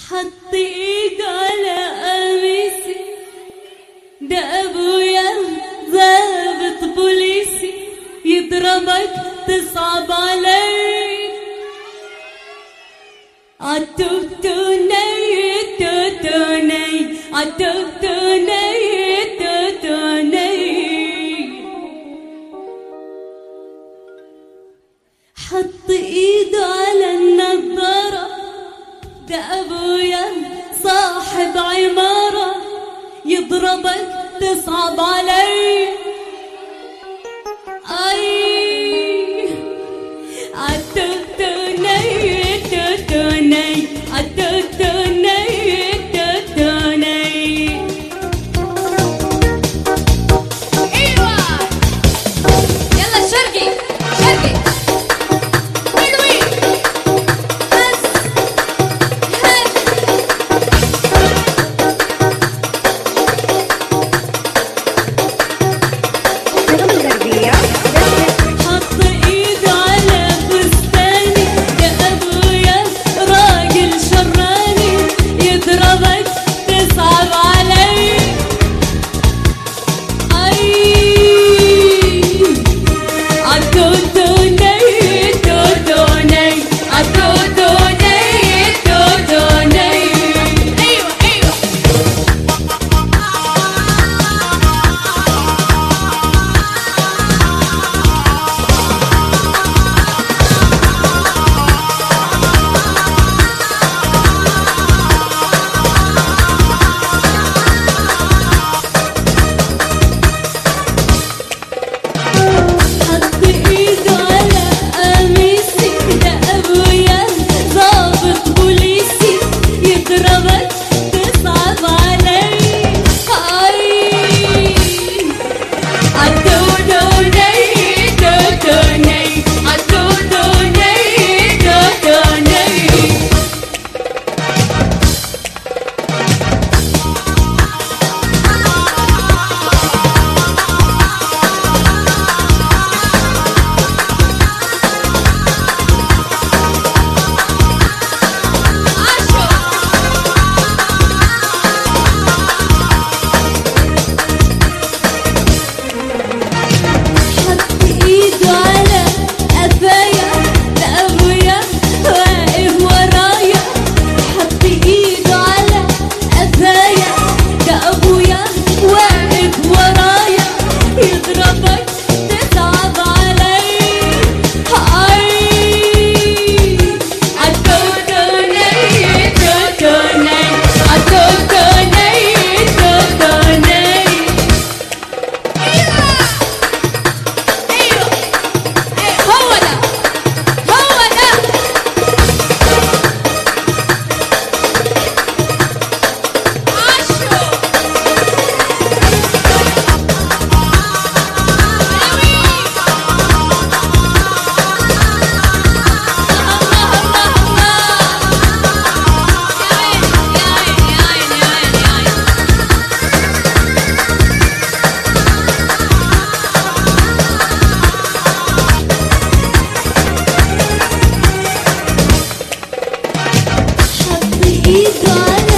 حط ايده على قميصي ده ابويا ضابط بوليسي يضربك تصعب علي عالتوتوني توتوني عالتوتوني توتوني حط ايده على النظارة ده ابويا صاحب عمارة يضربك تصعب علي اي عالتوتوني توتوني عالتوتوني توتوني ايوه يلا شرقي شرقي حلوين هز هز الصيغة الغربية حط ايده على فستاني يا ابويا راجل شراني يضربك تصعب علي اي عالتوتوني توتوني عالتوتوني توتوني ايوه ايوه حط ايده على قميصي ده ابويا ضابط بوليسي يضربك تصعب علي اي عالتوتوني توتوني عالتوتوني توتوني عاشوا حط ايده على قفايا ده ابويا واقف ورايا حط ايده على قفايا ده ابويا واقف ورايا يضربك تصعب علي اي عالتوتوني توتوني عالتوتوني توتوني ايوه ايوه ايوه هو ده هو ده عاشوا حط ايده على